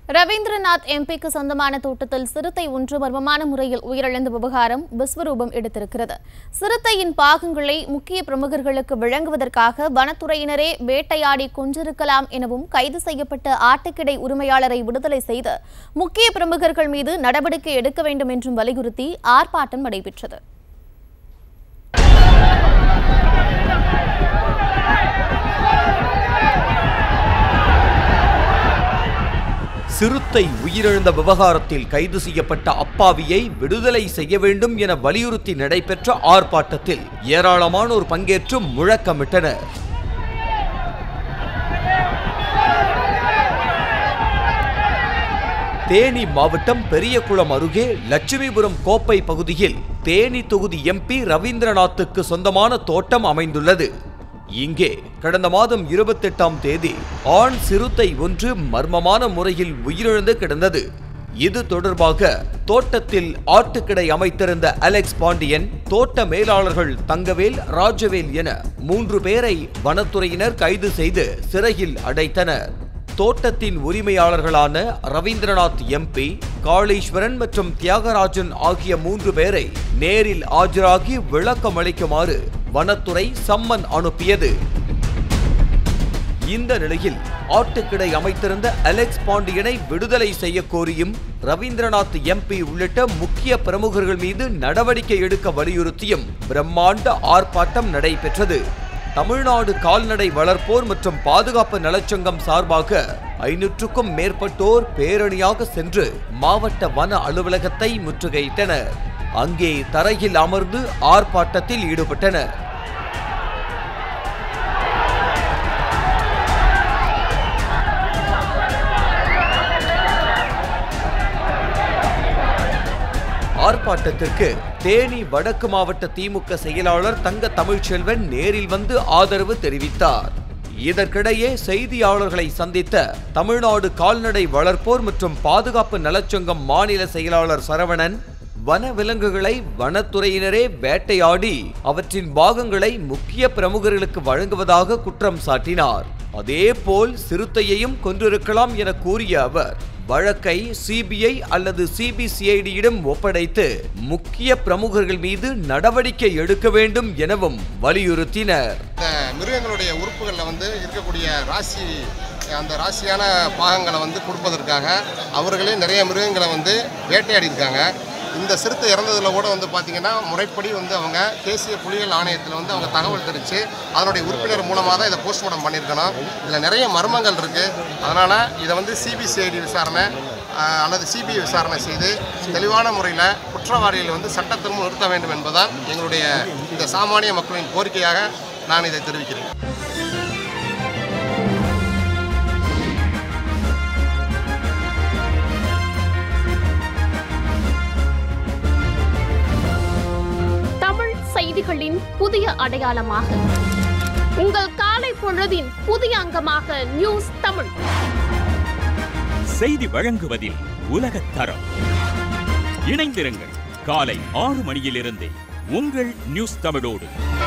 ரவீந்திரநாத் எம்பிக்கு சொந்தமான தோட்டத்தில் சிறுத்தை ஒன்று மர்மமான முறையில் உயிரிழந்த விவகாரம் விஸ்வரூபம் எடுத்திருக்கிறது சிறுத்தையின் பாகங்களை முக்கிய பிரமுகர்களுக்கு வழங்குவதற்காக வனத்துறையினரே வேட்டையாடி கொன்றிருக்கலாம் எனவும் கைது செய்யப்பட்ட ஆட்டுக்கிடை உரிமையாளரை விடுதலை செய்து முக்கிய பிரமுகர்கள் மீது நடவடிக்கை எடுக்க வேண்டும் என்றும் வலியுறுத்தி ஆர்ப்பாட்டம் நடைபெற்றது சிறுத்தை உயிரிழந்த விவகாரத்தில் கைது செய்யப்பட்ட அப்பாவியை விடுதலை செய்ய வேண்டும் என வலியுறுத்தி நடைபெற்ற ஆர்ப்பாட்டத்தில் ஏராளமானோர் பங்கேற்று முழக்கமிட்டனர் தேனி மாவட்டம் பெரியகுளம் அருகே லட்சுமிபுரம் கோப்பை பகுதியில் தேனி தொகுதி எம்பி ரவீந்திரநாத்துக்கு சொந்தமான தோட்டம் அமைந்துள்ளது இங்கே கடந்த மாதம் இருபத்தெட்டாம் தேதி ஆண் சிறுத்தை ஒன்று மர்மமான முறையில் உயிரிழந்து கிடந்தது இது தொடர்பாக தோட்டத்தில் ஆட்டுக்கடை அமைத்திருந்த அலெக்ஸ் பாண்டியன் தோட்ட மேலாளர்கள் தங்கவேல் ராஜவேல் என மூன்று பேரை வனத்துறையினர் கைது செய்து சிறையில் அடைத்தனர் தோட்டத்தின் உரிமையாளர்களான ரவீந்திரநாத் எம்பி காளீஸ்வரன் மற்றும் தியாகராஜன் ஆகிய மூன்று பேரை நேரில் ஆஜராகி விளக்கம் அளிக்குமாறு வனத்துறை சம்மன் அனுப்பியது இந்த நிலையில் ஆட்டுக்கிடை அமைத்திருந்த அலெக்ஸ் பாண்டியனை விடுதலை செய்ய கோரியும் ரவீந்திரநாத் எம்பி உள்ளிட்ட முக்கிய பிரமுகர்கள் மீது நடவடிக்கை எடுக்க வலியுறுத்தியும் பிரம்மாண்ட ஆர்ப்பாட்டம் நடைபெற்றது தமிழ்நாடு கால்நடை வளர்ப்போர் மற்றும் பாதுகாப்பு நலச்சங்கம் சார்பாக ஐநூற்றுக்கும் மேற்பட்டோர் பேரணியாக சென்று மாவட்ட வன அலுவலகத்தை முற்றுகையிட்டனர் அங்கே தரையில் அமர்ந்து ஆர்ப்பாட்டத்தில் ஈடுபட்டனர் ஆர்ப்பாட்டத்திற்கு தேனி வடக்கு மாவட்ட திமுக செயலாளர் தங்க தமிழ்ச்செல்வன் நேரில் வந்து ஆதரவு தெரிவித்தார் இதற்கிடையே செய்தியாளர்களை சந்தித்த தமிழ்நாடு கால்நடை வளர்ப்போர் மற்றும் பாதுகாப்பு நலச்சங்கம் மாநில செயலாளர் சரவணன் வன விலங்குகளை வனத்துறையினரே வேட்டையாடி அவற்றின் பாகங்களை முக்கிய பிரமுகர்களுக்கு வழங்குவதாக குற்றம் சாட்டினார் அதேபோல் சிறுத்தையையும் கொன்றிருக்கலாம் என கூறிய அவர் வழக்கை சிபிஐ அல்லது சிபிசிஐடியிடம் ஒப்படைத்து முக்கிய பிரமுகர்கள் மீது நடவடிக்கை எடுக்க வேண்டும் எனவும் வலியுறுத்தினர் இந்த மிருகங்களுடைய உறுப்புகளில் வந்து இருக்கக்கூடிய ராசி அந்த ராசியான பாகங்களை வந்து கொடுப்பதற்காக அவர்களே நிறைய மிருகங்களை வந்து வேட்டையாடி இருக்காங்க இந்த சிறுத்தை இறந்ததில் கூட வந்து பார்த்திங்கன்னா முறைப்படி வந்து அவங்க தேசிய புலிகள் ஆணையத்தில் வந்து அவங்க தகவல் தெரிவித்து அதனுடைய உறுப்பினர் மூலமாக தான் இதை போஸ்ட்மார்ட்டம் பண்ணியிருக்கணும் இதில் நிறைய மர்மங்கள் இருக்குது அதனால் இதை வந்து சிபிசிஐடி விசாரணை ஆஹ், அல்லது சிபிஐ விசாரணை செய்து தெளிவான முறையில் குற்றவாளிகளை வந்து சட்டத்தின் முன் நிறுத்த வேண்டும் என்பதுதான் எங்களுடைய இந்த சாமானிய மக்களின் கோரிக்கையாக நான் இதை தெரிவிக்கிறேன் தமிழ் செய்திகளின் புதிய அடையாளமாக உங்கள் காலை பொழுதின் புதிய அங்கமாக நியூஸ் தமிழ் செய்தி வழங்குவதில் உலகத் தரம் இணைந்திருங்கள் காலை ஆறு மணியிலிருந்தே உங்கள் நியூஸ் தமிழோடு